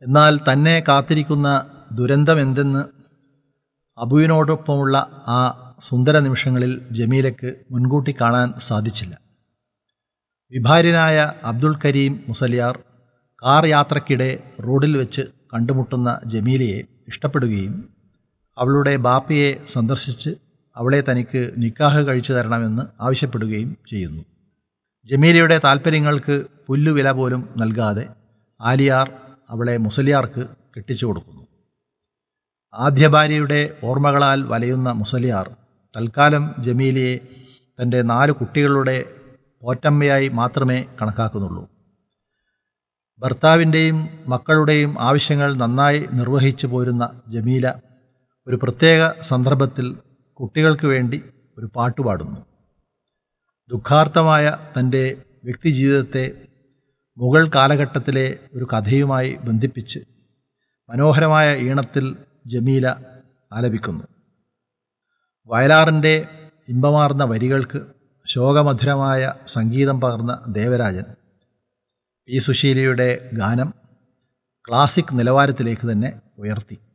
എന്നാൽ തന്നെ കാത്തിരിക്കുന്ന ദുരന്തമെന്തെന്ന് അബുവിനോടൊപ്പമുള്ള ആ സുന്ദര നിമിഷങ്ങളിൽ ജമീലയ്ക്ക് മുൻകൂട്ടി കാണാൻ സാധിച്ചില്ല വിഭാര്യനായ അബ്ദുൽ കരീം മുസലിയാർ കാർ യാത്രക്കിടെ റോഡിൽ വെച്ച് കണ്ടുമുട്ടുന്ന ജമീലയെ ഇഷ്ടപ്പെടുകയും അവളുടെ ബാപ്പയെ സന്ദർശിച്ച് അവളെ തനിക്ക് നിക്കാഹ് കഴിച്ചു തരണമെന്ന് ആവശ്യപ്പെടുകയും ചെയ്യുന്നു ജമീലയുടെ താൽപ്പര്യങ്ങൾക്ക് പുല്ലുവില പോലും നൽകാതെ ആലിയാർ അവളെ മുസലിയാർക്ക് കെട്ടിച്ചു കൊടുക്കുന്നു ആദ്യ ഭാര്യയുടെ ഓർമ്മകളാൽ വലയുന്ന മുസലിയാർ തൽക്കാലം ജമീലയെ തൻ്റെ നാല് കുട്ടികളുടെ പോറ്റമ്മയായി മാത്രമേ കണക്കാക്കുന്നുള്ളൂ ഭർത്താവിൻ്റെയും മക്കളുടെയും ആവശ്യങ്ങൾ നന്നായി നിർവഹിച്ചു പോരുന്ന ജമീല ഒരു പ്രത്യേക സന്ദർഭത്തിൽ കുട്ടികൾക്ക് വേണ്ടി ഒരു പാട്ടുപാടുന്നു ദുഃഖാർത്ഥമായ തൻ്റെ വ്യക്തിജീവിതത്തെ മുഗൾ കാലഘട്ടത്തിലെ ഒരു കഥയുമായി ബന്ധിപ്പിച്ച് മനോഹരമായ ഈണത്തിൽ ജമീല ആലപിക്കുന്നു വയലാറിൻ്റെ ഇമ്പമാർന്ന വരികൾക്ക് ശോകമധുരമായ സംഗീതം പകർന്ന ദേവരാജൻ പി സുശീലയുടെ ഗാനം ക്ലാസിക് നിലവാരത്തിലേക്ക് തന്നെ ഉയർത്തി